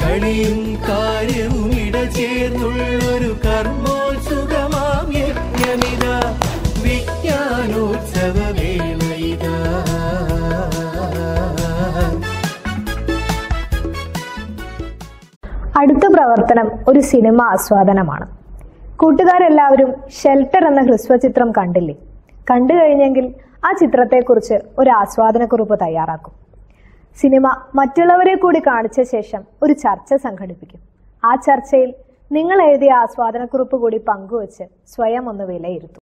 കളിയും കാര്യവും ഇടചേർന്നുള്ളൊരു കർമ്മോത്സുകമാം യജ്ഞമിത വിജ്ഞാനോത്സവ വേളയിതാ അടുത്ത പ്രവർത്തനം ഒരു സിനിമ ആസ്വാദനമാണ് കൂട്ടുകാരെല്ലാവരും ഷെൽട്ടർ എന്ന ഹ്രസ്വചിത്രം കണ്ടില്ലേ കണ്ടു കഴിഞ്ഞെങ്കിൽ ആ ചിത്രത്തെക്കുറിച്ച് ഒരു ആസ്വാദനക്കുറിപ്പ് തയ്യാറാക്കും സിനിമ മറ്റുള്ളവരെ കൂടി കാണിച്ച ശേഷം ഒരു ചർച്ച സംഘടിപ്പിക്കും ആ ചർച്ചയിൽ നിങ്ങൾ എഴുതിയ ആസ്വാദനക്കുറിപ്പ് കൂടി പങ്കുവച്ച് സ്വയം ഒന്ന് വിലയിരുത്തും